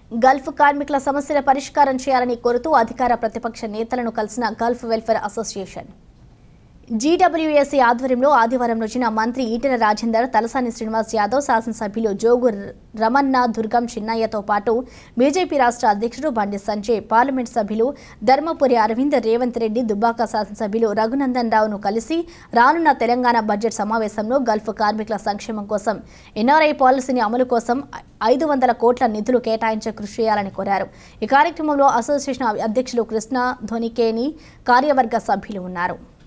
Gulf కార్మికుల సమస్యల పరిష్కారం చేయాలని కోరుతూ అధికార ప్రతిపక్ష నేతలను కలిసిన గల్ఫ్ వెల్ఫేర్ అసోసియేషన్ జీడబ్ల్యూఎస్సీ ఆధ్వర్యంలో ఆదివారం రోజున మంత్రి ఈటెల రాజేందర్ తలసాని శ్రీనివాస్ యాదవ్ శాసనసభ్యులు జోగు రమన్న దుర్గం చిన్నయ్యతో పాటు బీజేపీ రాష్ట్ర అధ్యక్షుడు బండి సంజయ్ పార్లమెంట్ సభ్యులు ధర్మపురి అరవింద్ రేవంత్ రెడ్డి దుబ్బాక శాసనసభ్యులు రఘునందన్ రావును కలిసి రానున్న తెలంగాణ బడ్జెట్ సమావేశంలో గల్ఫ్ కార్మికుల సంక్షేమం కోసం ఎన్ఆర్ఐ పాలసీని అమలు కోసం ఐదు వందల కోట్ల నిధులు కేటాయించే కృషి చేయాలని కోరారు ఈ కార్యక్రమంలో అసోసియేషన్ అధ్యక్షులు కృష్ణ ధోనికేని కార్యవర్గ సభ్యులు ఉన్నారు